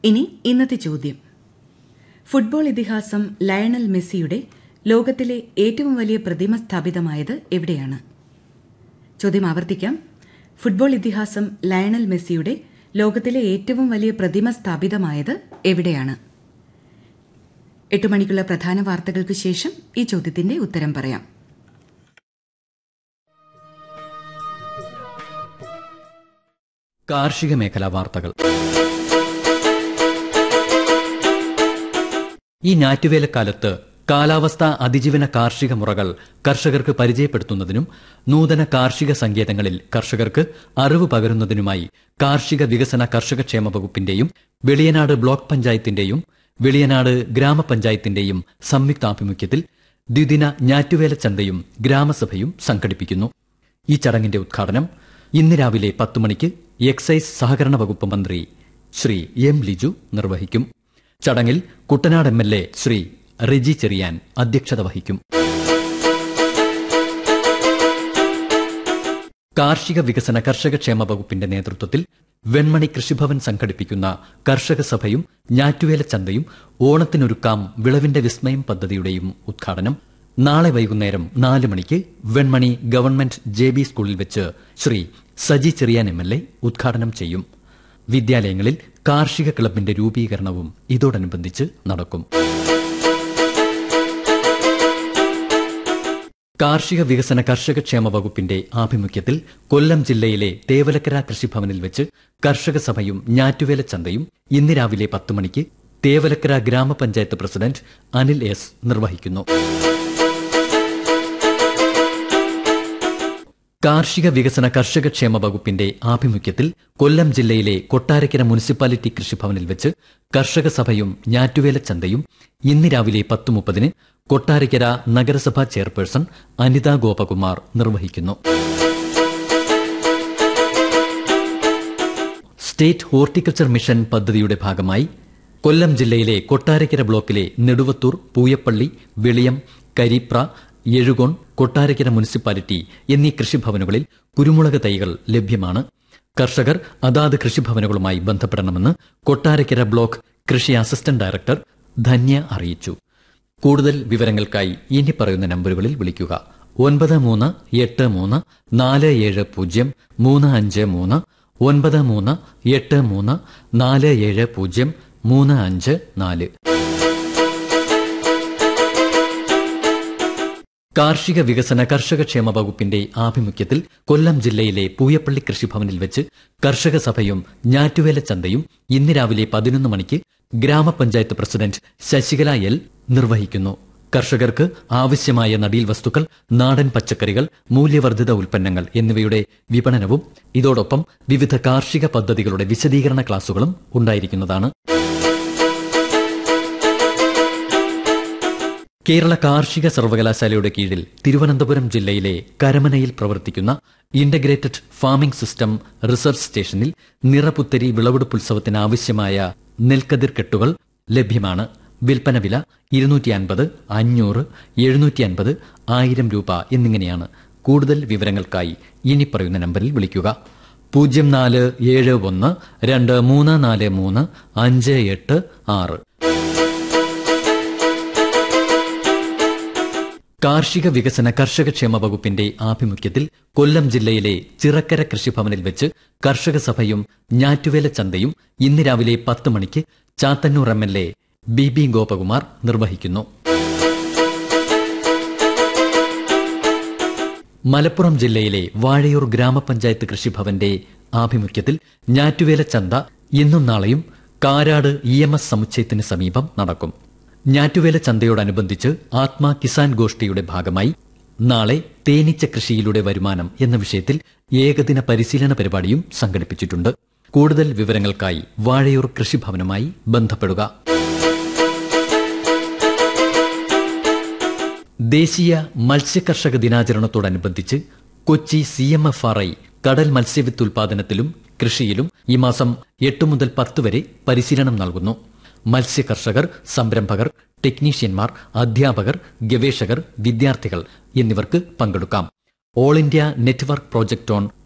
ഇനി ഇന്നത്തെ ചോദ്യം ഫുട്ബോൾ ഇതിഹാസം ലയണൽ മെസ്സിയുടെ ലോകത്തിലെ ഏറ്റവും വലിയ പ്രതിമ സ്ഥാപിതമായത് എവിടെയാണ് ചോദ്യം ആവർത്തിക്കാം ഫുട്ബോൾ ഇതിഹാസം ലയണൽ മെസ്സിയുടെ ലോകത്തിലെ ഏറ്റവും വലിയ പ്രതിമ സ്ഥാപിതമായത് എവിടെയാണ് എട്ട് മണിക്കുള്ള പ്രധാന വാർത്തകൾക്ക് ശേഷം ഈ ചോദ്യത്തിന്റെ ഉത്തരം പറയാം കാർഷിക മേഖലാ വാർത്തകൾ ഈ ഞാറ്റുവേലക്കാലത്ത് കാലാവസ്ഥാ അതിജീവന കാർഷിക മുറകൾ കർഷകർക്ക് പരിചയപ്പെടുത്തുന്നതിനും നൂതന കാർഷിക സങ്കേതങ്ങളിൽ കർഷകർക്ക് അറിവ് പകരുന്നതിനുമായി കാർഷിക വികസന കർഷകക്ഷേമ വകുപ്പിന്റെയും വെളിയനാട് ബ്ലോക്ക് പഞ്ചായത്തിന്റെയും വെളിയനാട് ഗ്രാമപഞ്ചായത്തിന്റെയും സംയുക്താഭിമുഖ്യത്തിൽ ദ്വിദിന ഞാറ്റുവേല ചന്തയും ഗ്രാമസഭയും സംഘടിപ്പിക്കുന്നു ഈ ചടങ്ങിന്റെ ഉദ്ഘാടനം ഇന്ന് രാവിലെ പത്ത് മണിക്ക് എക്സൈസ് സഹകരണ വകുപ്പ് മന്ത്രി ശ്രീ എം ലിജു നിർവഹിക്കും ചടങ്ങിൽ Kuttanad M L A Shri Riji Cherian അധ്യക്ഷത വഹിക്കും കാർഷിക വികസന കർഷകക്ഷേമ വകുപ്പിന്റെ നേതൃത്വത്തിൽ വെൺമണി കൃഷിഭവൻ സംഘടിപ്പിക്കുന്ന കർഷക സഭയും ഞാറ്റുവേല ചന്തയും ഓണത്തിനൊരുക്കാം വിളവിന്റെ വിസ്മയം പദ്ധതിയുടെയും ഉദ്ഘാടനം നാളെ വൈകുന്നേരം നാല് മണിക്ക് വെൺമണി ഗവൺമെന്റ് ജെ ബി സ്കൂളിൽ വെച്ച് Shri Saji Cherian M L A ഉദ്ഘാടനം ചെയ്യും വിദ്യാലയങ്ങളിൽ കാർഷിക ക്ലബിന്റെ രൂപീകരണവും ഇതോടനുബന്ധിച്ച് നടക്കും കാർഷിക വികസന കർഷകക്ഷേമ വകുപ്പിന്റെ ആഭിമുഖ്യത്തിൽ കൊല്ലം ജില്ലയിലെ തേവലക്കര കൃഷിഭവനിൽ വെച്ച് കർഷക സഭയും ഞാറ്റുവേല ചന്തയും ഇന്ന് രാവിലെ പത്ത് മണിക്ക് തേവലക്കര ഗ്രാമപഞ്ചായത്ത് പ്രസിഡന്റ് അനിൽ എസ് നിർവഹിക്കുന്നു കാർഷിക വികസന കർഷകക്ഷേമ വകുപ്പിന്റെ ആഭിമുഖ്യത്തിൽ കൊല്ലം ജില്ലയിലെ കൊട്ടാരക്കര മുനിസിപ്പാലിറ്റി കൃഷിഭവനിൽ വെച്ച് കർഷക സഭയും ഞാറ്റുവേല ചന്തയും ഇന്ന് രാവിലെ പത്ത് മുപ്പതിന് കൊട്ടാരക്കര നഗരസഭാ ചെയർപേഴ്സൺ അനിത ഗോപകുമാർ നിർവഹിക്കുന്നു സ്റ്റേറ്റ് ഹോർട്ടിക്കൾച്ചർ മിഷൻ പദ്ധതിയുടെ ഭാഗമായി കൊല്ലം ജില്ലയിലെ കൊട്ടാരക്കര ബ്ലോക്കിലെ നെടുവത്തൂർ പൂയപ്പള്ളി വെളിയം കരീപ്ര എഴുകോൺ കൊട്ടാരക്കര മുനിസിപ്പാലിറ്റി എന്നീ കൃഷിഭവനുകളിൽ കുരുമുളക് തൈകൾ ലഭ്യമാണ് കർഷകർ അതാത് കൃഷിഭവനുകളുമായി ബന്ധപ്പെടണമെന്ന് കൊട്ടാരക്കര ബ്ലോക്ക് കൃഷി അസിസ്റ്റന്റ് ഡയറക്ടർ ധന്യ അറിയിച്ചു കൂടുതൽ വിവരങ്ങൾക്കായി ഇനി പറയുന്ന നമ്പറുകളിൽ വിളിക്കുക ഒൻപത് മൂന്ന് എട്ട് മൂന്ന് നാല് ഏഴ് പൂജ്യം മൂന്ന് അഞ്ച് മൂന്ന് ഒൻപത് മൂന്ന് എട്ട് മൂന്ന് നാല് ഏഴ് പൂജ്യം മൂന്ന് അഞ്ച് നാല് കാർഷിക വികസന കർഷകക്ഷേമ വകുപ്പിന്റെ ആഭിമുഖ്യത്തിൽ കൊല്ലം ജില്ലയിലെ പൂയപ്പള്ളി കൃഷിഭവനിൽ വെച്ച് കർഷക സഭയും ഞാറ്റുവേല ചന്തയും ഇന്ന് രാവിലെ പതിനൊന്ന് മണിക്ക് ഗ്രാമപഞ്ചായത്ത് പ്രസിഡന്റ് ശശികല എൽ നിർവഹിക്കുന്നു കർഷകർക്ക് ആവശ്യമായ നടീൽ വസ്തുക്കൾ നാടൻ പച്ചക്കറികൾ മൂല്യവർദ്ധിത ഉൽപ്പന്നങ്ങൾ എന്നിവയുടെ വിപണനവും ഇതോടൊപ്പം വിവിധ കാർഷിക പദ്ധതികളുടെ വിശദീകരണ ക്ലാസുകളും ഉണ്ടായിരിക്കുന്നതാണ് കേരള കാർഷിക സർവകലാശാലയുടെ കീഴിൽ തിരുവനന്തപുരം ജില്ലയിലെ കരമനയിൽ പ്രവർത്തിക്കുന്ന ഇന്റഗ്രേറ്റഡ് ഫാമിംഗ് സിസ്റ്റം റിസർച്ച് സ്റ്റേഷനിൽ നിറപുത്തരി വിളവെടുപ്പുത്സവത്തിന് ആവശ്യമായ നെൽക്കതിർ കെട്ടുകൾ ലഭ്യമാണ് വിൽപ്പന വില ഇരുന്നൂറ്റി അൻപത് അഞ്ഞൂറ് എഴുന്നൂറ്റി അൻപത് ആയിരം രൂപ എന്നിങ്ങനെയാണ് കൂടുതൽ വിവരങ്ങൾക്കായി ഇനി പറയുന്ന നമ്പറിൽ വിളിക്കുക പൂജ്യം നാല് ഏഴ് ഒന്ന് രണ്ട് മൂന്ന് നാല് മൂന്ന് അഞ്ച് എട്ട് ആറ് കാർഷിക വികസന കർഷകക്ഷേമ വകുപ്പിന്റെ ആഭിമുഖ്യത്തിൽ കൊല്ലം ജില്ലയിലെ ചിറക്കര കൃഷിഭവനിൽ വെച്ച് കർഷക സഭയും ഞാറ്റുവേല ചന്തയും ഇന്ന് രാവിലെ പത്ത് മണിക്ക് Chathannoor M L A B B Gopakumar നിർവഹിക്കുന്നു മലപ്പുറം ജില്ലയിലെ വാഴയൂർ ഗ്രാമപഞ്ചായത്ത് കൃഷിഭവന്റെ ആഭിമുഖ്യത്തിൽ ഞാറ്റുവേല ചന്ത ഇന്നും നാളെയും കാരാട് ഇ എം എസ് സമുച്ചയത്തിന് സമീപം നടക്കും ഞാറ്റുവേല ചന്തയോടനുബന്ധിച്ച് ആത്മാ കിസാൻ ഗോഷ്ഠിയുടെ ഭാഗമായി നാളെ തേനീച്ച കൃഷിയിലൂടെ വരുമാനം എന്ന വിഷയത്തിൽ ഏകദിന പരിശീലന പരിപാടിയും സംഘടിപ്പിച്ചിട്ടുണ്ട് കൂടുതൽ വിവരങ്ങൾക്കായി വാഴയൂർ കൃഷിഭവനുമായി ബന്ധപ്പെടുക ദേശീയ മത്സ്യകർഷക ദിനാചരണത്തോടനുബന്ധിച്ച് Kochi C M F R I കടൽ മത്സ്യവിത്തുൽപാദനത്തിലും കൃഷിയിലും ഈ മാസം എട്ട് മുതൽ പത്ത് വരെ പരിശീലനം നൽകുന്നു മത്സ്യകർഷകർ സംരംഭകർ ടെക്നീഷ്യന്മാർ അധ്യാപകർ ഗവേഷകർ വിദ്യാർത്ഥികൾ എന്നിവർക്ക് പങ്കെടുക്കാം all India network project on